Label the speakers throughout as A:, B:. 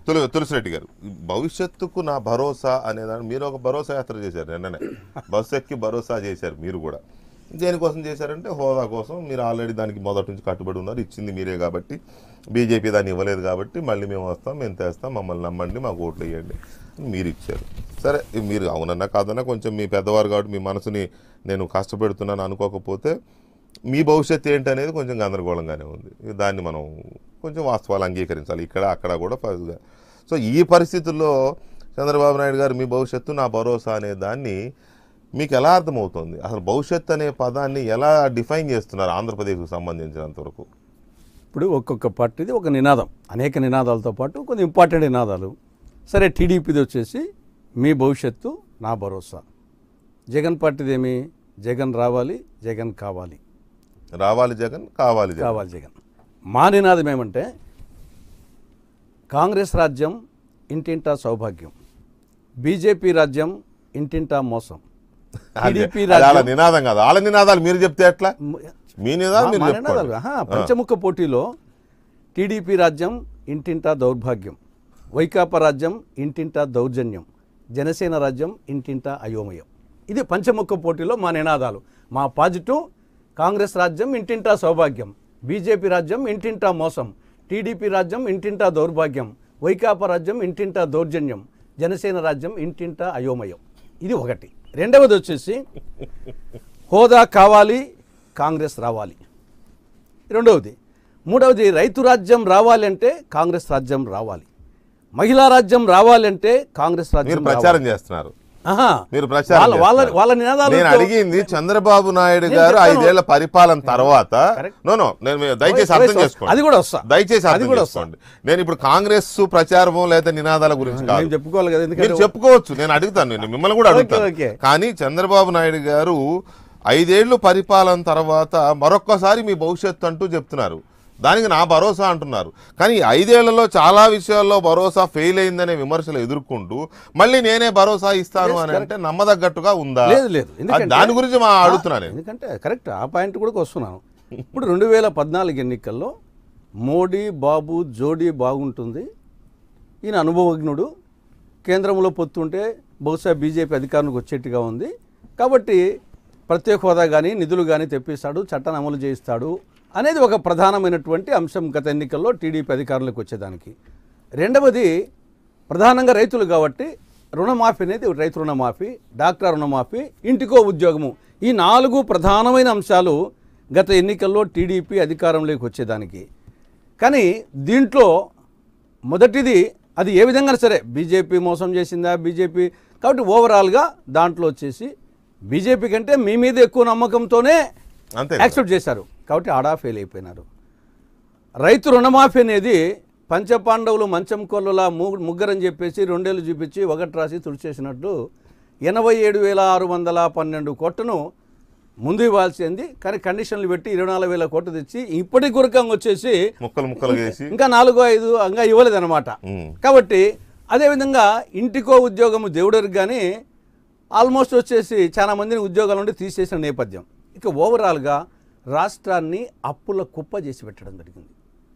A: తుల తులసిరెడ్డి గారు భవిష్యత్తుకు నా భరోసా అనేదాన్ని మీరు ఒక భరోసా యాత్ర చేశారు నిన్ననే బస్సు ఎక్కి భరోసా చేశారు మీరు కూడా దేనికోసం చేశారంటే హోదా కోసం మీరు ఆల్రెడీ దానికి మొదటి నుంచి కట్టుబడి ఉన్నారు ఇచ్చింది మీరే కాబట్టి బీజేపీ దాన్ని ఇవ్వలేదు కాబట్టి మళ్ళీ మేము వస్తాం మేము తెస్తాం మమ్మల్ని నమ్మండి మాకు ఓట్లు వేయండి అని మీరు ఇచ్చారు సరే మీరు అవునన్నా కాదన్నా కొంచెం మీ పెద్దవారు కాబట్టి మీ మనసుని నేను కష్టపెడుతున్నాను అనుకోకపోతే మీ భవిష్యత్తు ఏంటనేది కొంచెం గందరగోళంగానే ఉంది దాన్ని మనం కొంచెం వాస్తవాలు అంగీకరించాలి ఇక్కడ అక్కడ కూడా ప- సో ఈ పరిస్థితుల్లో చంద్రబాబు నాయుడు గారు మీ భవిష్యత్తు నా భరోసా అనే దాన్ని మీకు ఎలా అర్థమవుతుంది అసలు భవిష్యత్తు అనే పదాన్ని ఎలా డిఫైన్ చేస్తున్నారు ఆంధ్రప్రదేశ్కు సంబంధించినంత వరకు
B: ఇప్పుడు ఒక్కొక్క పార్టీది ఒక నినాదం అనేక నినాదాలతో పాటు కొన్ని ఇంపార్టెంట్ నినాదాలు సరే టీడీపీది వచ్చేసి మీ భవిష్యత్తు నా భరోసా జగన్ పార్టీది ఏమి జగన్ రావాలి జగన్ కావాలి
A: రావాలి జగన్ కావాలి జగన్
B: కావాలి జగన్ మా నినాదం ఏమంటే కాంగ్రెస్ రాజ్యం ఇంటింటా సౌభాగ్యం బీజేపీ రాజ్యం ఇంటింటా మోసం
A: అది-
B: టీడీపీ
A: అది వాళ్ళ
B: రాజ్యం
A: నినాదం కాదు వాళ్ళ నినాదాలు మీరు చెప్తే ఎట్లా మీ నినాదం మీరు
B: మా
A: చెప్పుకోండి
B: నినాదాలు, ఆహా, పంచముఖ పోటీలో టీడీపీ రాజ్యం ఇంటింటా దౌర్భాగ్యం వైకాపా రాజ్యం ఇంటింటా దౌర్జన్యం జనసేన రాజ్యం ఇంటింటా అయోమయం ఇది పంచముఖ పోటీలో మా నినాదాలు మా పాజిటివ్ కాంగ్రెస్ రాజ్యం ఇంటింటా సౌభాగ్యం బీజేపీ రాజ్యం ఇంటింటా మోసం టీడీపీ రాజ్యం ఇంటింటా దౌర్భాగ్యం వైకాపా రాజ్యం ఇంటింటా దౌర్జన్యం జనసేన రాజ్యం ఇంటింటా అయోమయం ఇది ఒకటి రెండవది వచ్చేసి హోదా కావాలి కాంగ్రెస్ రావాలి రెండవది మూడవది రైతు రాజ్యం రావాలంటే కాంగ్రెస్ రాజ్యం రావాలి మహిళా రాజ్యం రావాలంటే కాంగ్రెస్
A: మీరు
B: రాజ్యం
A: ప్రచారం చేస్తున్నారు
B: ఆహా.
A: మీరు ప్రచారం
B: వాళ్ళ వాళ్ళ
A: చేస్తున్నారు.
B: వాళ్ళ నినాదాలు
A: నేను అడిగింది చంద్రబాబు నాయుడు
B: నేను
A: గారు
B: చెప్తాను.
A: ఐదేళ్ల పరిపాలన తర్వాత
B: Correct.
A: నో నో నేను మీ- దయచేసి
B: వయసు-
A: అర్థం
B: వయసు-
A: చేసుకోండి
B: అది కూడా వస్తా.
A: దయచేసి
B: అది
A: అర్థం
B: కూడా వస్తా.
A: చేసుకోండి నేను ఇప్పుడు కాంగ్రెస్ ప్రచారము లేదా నినాదాల గురించి
B: మేము
A: కాదు
B: చెప్పుకోవాలి కదా
A: మీరు
B: ఎందుకంటే
A: చెప్పుకోవచ్చు నేను అడుగుతాను నేను మిమ్మల్ని కూడా
B: ఓకే,
A: అడుగుతాను
B: ఓకే.
A: కానీ చంద్రబాబు నాయుడు గారు ఐదేళ్లు పరిపాలన తర్వాత మరొక్కసారి మీ భవిష్యత్తు అంటూ చెప్తున్నారు దానికి నా భరోసా అంటున్నారు కానీ ఈ ఐదేళ్లలో చాలా విషయాల్లో భరోసా ఫెయిల్ అయిందనే విమర్శలు ఎదుర్కొంటూ మళ్ళీ నేనే భరోసా ఇస్తాను అని అంటే నమ్మదగ్గట్టుగా ఉందా
B: లేదు లేదు
A: అది దాని గురించి మా అడుగుతున్నాను నేను.
B: ఎందుకంటే కరెక్ట్ ఆ పాయింట్ కూడా వస్తున్నాను ఇప్పుడు రెండు వేల పద్నాలుగు ఎన్నికల్లో మోడీ బాబు జోడీ బాగుంటుంది ఈయన అనుభవజ్ఞుడు కేంద్రంలో పొత్తుంటే బహుశా బీజేపీ అధికారంలోకి వచ్చేట్టుగా ఉంది కాబట్టి ప్రత్యేక హోదా కానీ నిధులు కానీ తెప్పిస్తాడు చట్టాన్ని అమలు చేయిస్తాడు అనేది ఒక ప్రధానమైనటువంటి అంశం గత ఎన్నికల్లో టీడీపీ అధికారంలోకి వచ్చేదానికి రెండవది ప్రధానంగా రైతులు కాబట్టి రుణమాఫీ అనేది రైతు రుణమాఫీ డాక్టర్ రుణమాఫీ ఇంటికో ఉద్యోగము ఈ నాలుగు ప్రధానమైన అంశాలు గత ఎన్నికల్లో టీడీపీ అధికారంలోకి వచ్చేదానికి కానీ దీంట్లో మొదటిది అది ఏ విధంగా సరే బీజేపీ మోసం చేసిందా బీజేపీ కాబట్టి ఓవరాల్గా దాంట్లో వచ్చేసి బీజేపీ కంటే మీ మీద ఎక్కువ నమ్మకంతోనే
A: అంతే
B: యాక్సెప్ట్ చేశారు కాబట్టి ఆడా ఫెయిల్ అయిపోయినారు రైతు రుణమాఫీ అనేది పంచపాండవులు మంచం కొల్లలా ము- ముగ్గురని చెప్పేసి రెండేళ్ళు చూపించి ఒకటి రాసి తుడిచేసినట్టు ఎనభై ఏడు వేల ఆరు వందల పన్నెండు కోట్లను ముందు ఇవ్వాల్సింది కానీ కండిషన్లు పెట్టి ఇరవై నాలుగు వేల కోట్లు తెచ్చి ఇప్పటి గురకంగా వచ్చేసి
A: ముక్కలు ముక్కలు వేసి
B: ఇంకా నాలుగు ఐదు ఇంకా ఇవ్వలేదన్నమాట
A: ఉమ్.
B: కాబట్టి అదేవిధంగా ఇంటికో ఉద్యోగము దేవుడికి కానీ ఆల్మోస్ట్ వచ్చేసి చాలా మందిని ఉద్యోగాల నుండి తీసేసిన నేపథ్యం ఇక ఓవరాల్గా రాష్ట్రాన్ని అప్పుల కుప్ప చేసి పెట్టడం జరిగింది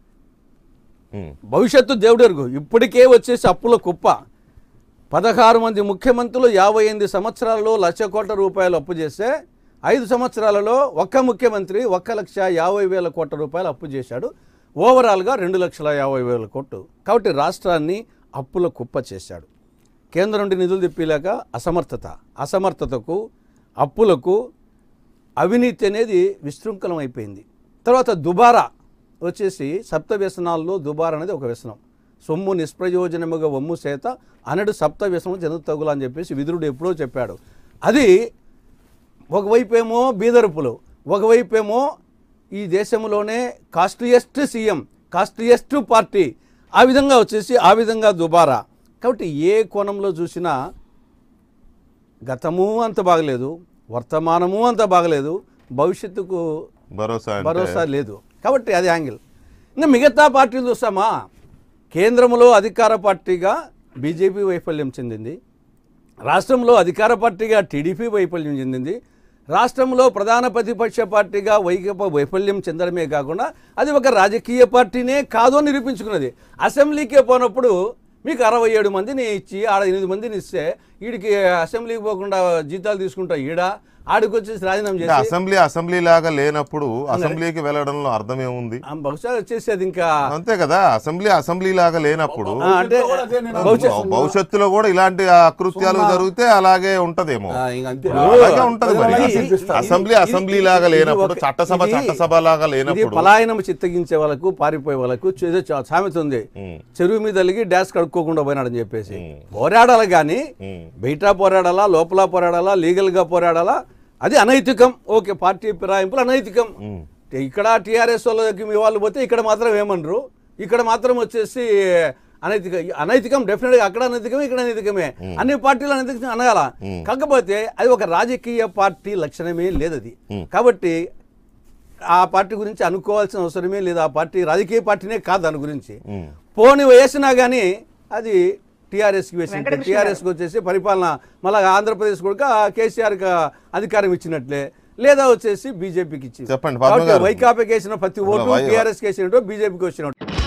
A: ఉమ్.
B: భవిష్యత్తు దేవుడెరుగు ఇప్పటికే వచ్చేసి అప్పుల కుప్ప పదహారు మంది ముఖ్యమంత్రులు యాభై ఎనిమిది సంవత్సరాలలో లక్ష కోట్ల రూపాయలు అప్పు చేస్తే ఐదు సంవత్సరాలలో ఒక్క ముఖ్యమంత్రి ఒక్క లక్ష యాభై వేల కోట్ల రూపాయలు అప్పు చేశాడు ఓవరాల్గా రెండు లక్షల యాభై వేల కోట్లు కాబట్టి రాష్ట్రాన్ని అప్పుల కుప్ప చేశాడు కేంద్రం నుండి నిధులు తెప్పిలేక అసమర్థత అసమర్థతకు అప్పులకు అవినీతి అనేది విశృంఖలం అయిపోయింది తర్వాత దుబారా వచ్చేసి సప్త వ్యసనాల్లో దుబారా అనేది ఒక వ్యసనం సొమ్ము నిష్ప్రయోజనముగా వమ్ము చేత అనడు సప్త వ్యసనం జనుతగులు అని చెప్పేసి విదురుడు ఎప్పుడో చెప్పాడు అది ఒకవైపేమో బీదరుపులు ఒకవైపేమో ఈ దేశంలోనే కాస్ట్లియస్ట్ సీఎం కాస్ట్లియస్ట్ పార్టీ ఆ విధంగా వచ్చేసి ఆ విధంగా దుబారా కాబట్టి ఏ కోణంలో చూసినా గతము అంత బాగలేదు వర్తమానము అంత బాగలేదు భవిష్యత్తుకు
A: భరోసా అంటే
B: భరోసా లేదు కాబట్టి అది యాంగిల్ ఇంకా మిగతా పార్టీలు చూస్తామా కేంద్రంలో అధికార పార్టీగా బీజేపీ వైఫల్యం చెందింది రాష్ట్రంలో అధికార పార్టీగా టీడీపీ వైఫల్యం చెందింది రాష్ట్రంలో ప్రధాన ప్రతిపక్ష పార్టీగా వైకపా వైఫల్యం చెందడమే కాకుండా అది ఒక రాజకీయ పార్టీనే కాదు అని నిరూపించుకున్నది అసెంబ్లీకే పోనప్పుడు మీకు అరవై ఏడు మందిని ఇచ్చి ఆడ ఎనిమిది మందిని ఇస్తే వీడికి అసెంబ్లీకి పోకుండా జీతాలు తీసుకుంటా ఈడ ఆడికి వచ్చేసి రాజీనామా
A: అంటే
B: చేసి
A: అసెంబ్లీ అసెంబ్లీ లాగా లేనప్పుడు అసెంబ్లీకి వెళ్ళడంలో అర్థం ఏముంది
B: ఆ, బహుశా వచ్చేసి అది ఇంకా
A: అంతే కదా అసెంబ్లీ అసెంబ్లీ లాగా లేనప్పుడు
B: ఆ, అంటే
C: కూడా అదే నేను
B: బహుశా
A: భవ- భవిష్యత్తులో కూడా ఇలాంటి అకృత్యాలు జరిగితే అలాగే ఉంటదేమో
C: ఆ, ఇంక అంతే
A: అలాగే ఉంటది మరి
C: అలాగే
B: ఇది-
C: చూపిస్తారు.
A: అసెంబ్లీ
B: ఇది-
A: అసెంబ్లీ
B: ఇది-
A: లాగా
B: ఇది
A: లేనప్పుడు
B: ఒక-
A: చట్టసభ
B: ఇది-
A: చట్టసభ లాగా
B: ఇది
A: లేనప్పుడు
B: పలాయనం చిత్తగించే వాళ్ళకు పారిపోయే వాళ్ళకు ఏదో చా- సామెత ఉంది
A: ఉమ్,
B: చెరువు మీద అలిగి డాష్ కడుక్కోకుండా పోయినాడని చెప్పేసి పోరాడాలి కానీ
A: ఉమ్,
B: బయట పోరాడాలా లోపల పోరాడాలా లీగల్గా పోరాడాలా అది అనైతికం ఓకే పార్టీ ఫిరాయింపులు అనైతికం
A: ఉమ్.
B: ఇక్కడ టీఆర్ఎస్ వాళ్ళకి మీ వాళ్ళు పోతే ఇక్కడ మాత్రం ఏమనరు ఇక్కడ మాత్రం వచ్చేసి అనైతిక అనైతికం డెఫినెట్గా అక్కడ అనైతికమే ఇక్కడ అనైతికమే అన్ని పార్టీలు అనైతికం అనగాల కాకపోతే అది ఒక రాజకీయ పార్టీ లక్షణమే లేదు అది కాబట్టి ఆ పార్టీ గురించి అనుకోవాల్సిన అవసరమే లేదు ఆ పార్టీ రాజకీయ పార్టీనే కాదు దాని గురించి
A: ఉమ్.
B: పోని వేసినా కానీ అది టీఆర్ఎస్కి వేసింది టీఆర్ఎస్కి వచ్చేసి పరిపాలన మళ్ళీ ఆంధ్రప్రదేశ్ కూడా కేసీఆర్కి అధికారం ఇచ్చినట్లే లేదా వచ్చేసి బీజేపీకి ఇచ్చింది
A: చెప్పండి, పద్మ గారు.
B: వైకాపాకి వేసిన ప్రతి ఓటు
A: వై-
B: టీఆర్ఎస్కి వేసినట్టు బీజేపీకి వచ్చినట్టు